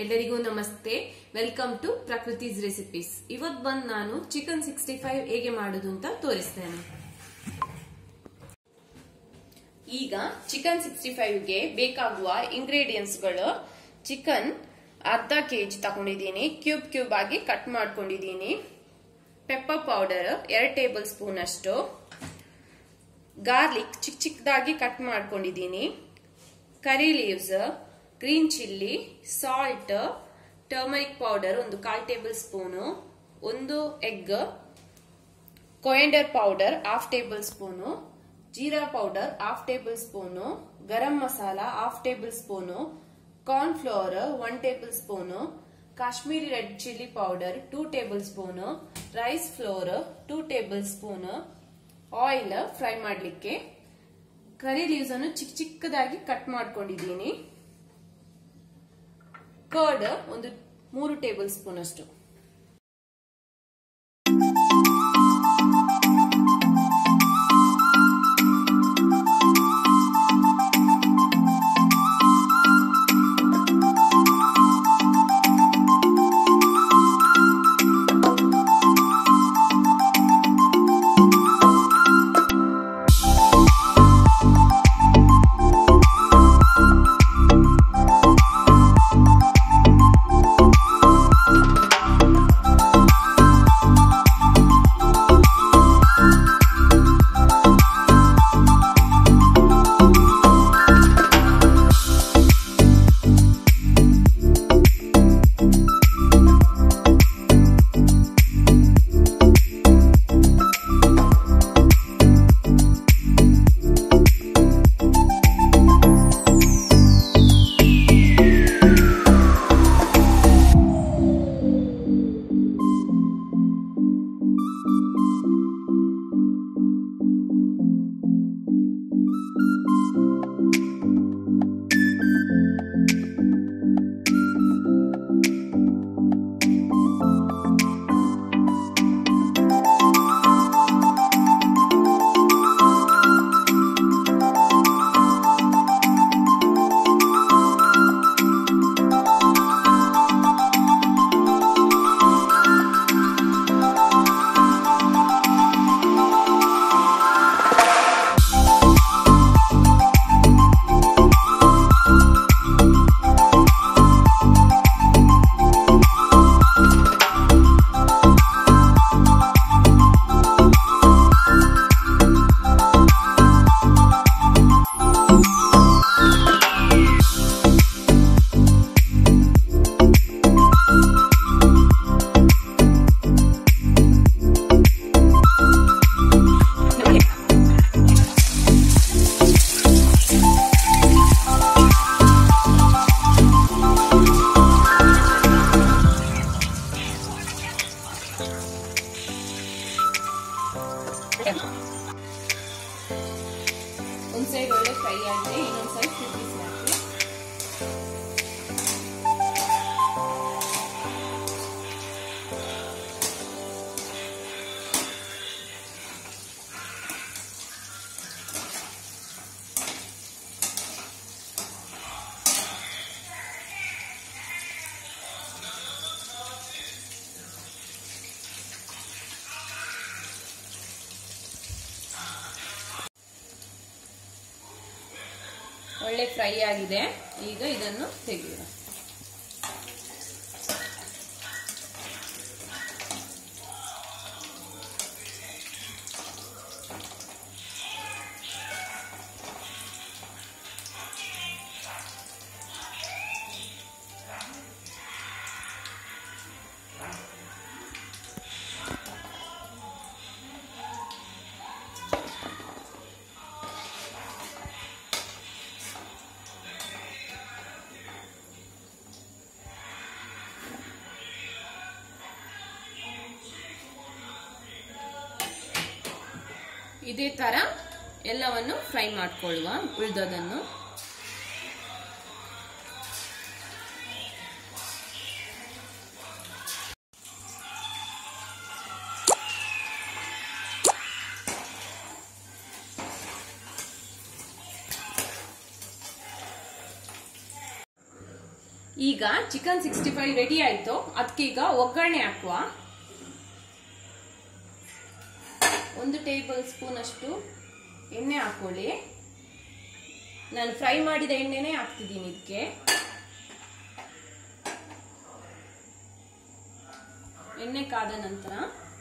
ಎಲ್ಲರಿಗೂ ನಮಸ್ತೆ welcome to ಪ್ರಕೃತಿಸ್ recipes ಇವತ್ ಬಂದ್ ನಾನು ಚಿಕನ್ ಸಿಕ್ಸ್ಟಿ ಫೈವ್ ಹೇಗೆ ಮಾಡುದು ಅಂತ ತೋರಿಸ್ತೇನೆ ಈಗ ಚಿಕನ್ ಸಿಕ್ಸ್ಟಿ ಫೈವ್ಗೆ ಬೇಕಾಗುವ ಇಂಗ್ರೀಡಿಯೆಂಟ್ಸ್ ಗಳು ಚಿಕನ್ ಅರ್ಧ ಕೆಜಿ ತಗೊಂಡಿದ್ದೀನಿ ಕ್ಯೂಬ್ ಕ್ಯೂಬ್ ಆಗಿ ಕಟ್ ಮಾಡ್ಕೊಂಡಿದ್ದೀನಿ ಪೆಪ್ಪರ್ ಪೌಡರ್ ಎರಡು ಟೇಬಲ್ ಸ್ಪೂನ್ ಅಷ್ಟು ಗಾರ್ಲಿಕ್ ಚಿಕ್ಕ ಚಿಕ್ಕದಾಗಿ ಕಟ್ ಮಾಡ್ಕೊಂಡಿದ್ದೀನಿ curry leaves green chilli salt turmeric powder ಒಂದು ಕಾಲ್ ಟೇಬಲ್ ಸ್ಪೂನು ಒಂದು egg coriander powder half tablespoon jeera powder half tablespoon garam masala half tablespoon corn flour one tablespoon Kashmiri red chilli powder two tablespoon rice flour two tablespoon oil fry ಮಾಡಲಿಕ್ಕೆ curry leaves ಅನ್ನು ಚಿಕ್ಕ ಚಿಕ್ಕದಾಗಿ cut ಮಾಡ್ಕೊಂಡಿದ್ದೀನಿ curd ಒಂದು ಮೂರು table tablespoon ಅಷ್ಟು ಒಂದ್ side ಒಳ್ಳೆ ಫ್ರೈ ಆಗಿದೆ ಇನ್ನೊಂದ್ ಸೈಡ್ ತಿರುಗಿಸಿ ಹಾಕಿ ಒಳ್ಳೆ ಫ್ರೈ ಆಗಿದೆ ಈಗ ಇದನ್ನು ತೆಗೆಯೋಣ ಇದೇ ತರ ಎಲ್ಲವನ್ನು ಫ್ರೈ ಮಾಡ್ಕೊಳ್ಳುವ ಉಳಿದದನ್ನು ಈಗ ಚಿಕನ್ ಸಿಕ್ಸ್ಟಿ ಫೈವ್ ರೆಡಿ ಆಯ್ತು ಅದಕ್ಕೀಗ ಒಗ್ಗರಣೆ ಹಾಕುವ ಒಂದು ಟೇಬಲ್ ಸ್ಪೂನ್ ಅಷ್ಟು ಎಣ್ಣೆ ಹಾಕೊಳ್ಳಿ ನಾನು ಫ್ರೈ ಮಾಡಿದ ಎಣ್ಣೆನೇ ಹಾಕ್ತಿದ್ದೀನಿ ಇದಕ್ಕೆ ಎಣ್ಣೆ ಕಾದ ನಂತರ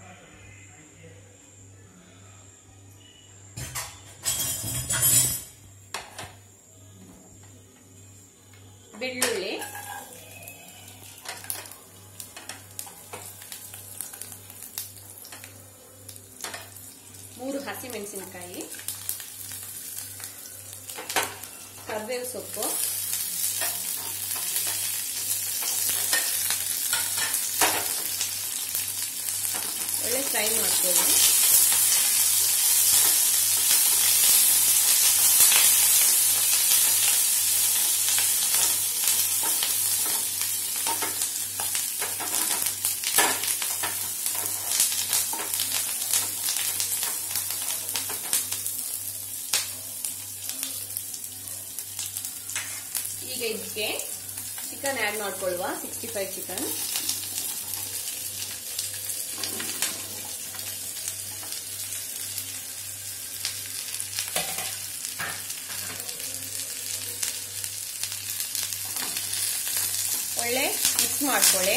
ಬೆಳ್ಳುಳ್ಳಿ ಮೂರು ಹಸಿಮೆಣಸಿನಕಾಯಿ ಕರ್ಬೇವು ಸೊಪ್ಪು ಒಳ್ಳೆ ಫ್ರೈ ಮಾಡ್ಕೊಳ್ಳಿ ಈಗ ಇದಕ್ಕೆ ಚಿಕನ್ ಆ್ಯಡ್ ಮಾಡ್ಕೊಳ್ವಾ ಸಿಕ್ಸ್ಟಿ ಫೈವ್ ಚಿಕನ್ ಒಳ್ಳೆ ಮಿಕ್ಸ್ ಮಾಡ್ಕೊಳ್ಳಿ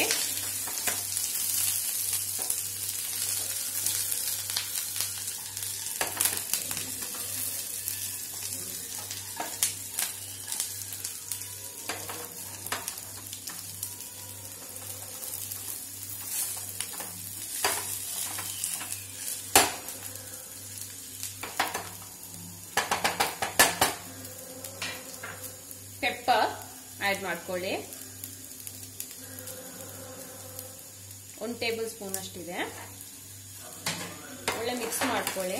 ಪೆಪ್ಪರ್ ಆ್ಯಡ್ ಮಾಡ್ಕೊಳ್ಳಿ ಒಂದು ಟೇಬಲ್ ಸ್ಪೂನ್ ಅಷ್ಟಿದೆ ಒಳ್ಳೆ ಮಿಕ್ಸ್ ಮಾಡ್ಕೊಳ್ಳಿ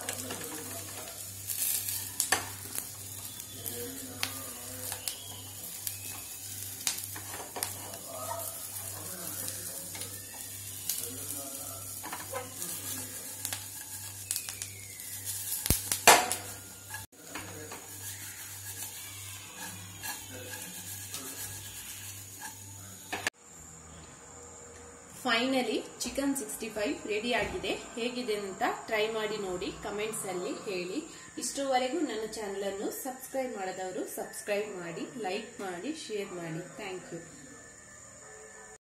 finally chicken sixty five ready ಆಗಿದೆ ಹೇಗಿದೆ ಅಂತ ಟ್ರೈ ಮಾಡಿ ನೋಡಿ ಕಮೆಂಟ್ಸ್ ಅಲ್ಲಿ ಹೇಳಿ ಇಷ್ಟರವರೆಗೂ ನನ್ನ ಚಾನಲ್ ಅನ್ನು ಸಬ್ಸ್ಕ್ರೈಬ್ ಮಾಡದವರು ಸಬ್ಸ್ಕ್ರೈಬ್ ಮಾಡಿ ಲೈಕ್ ಮಾಡಿ ಶೇರ್ ಮಾಡಿ ಥ್ಯಾಂಕ್ ಯು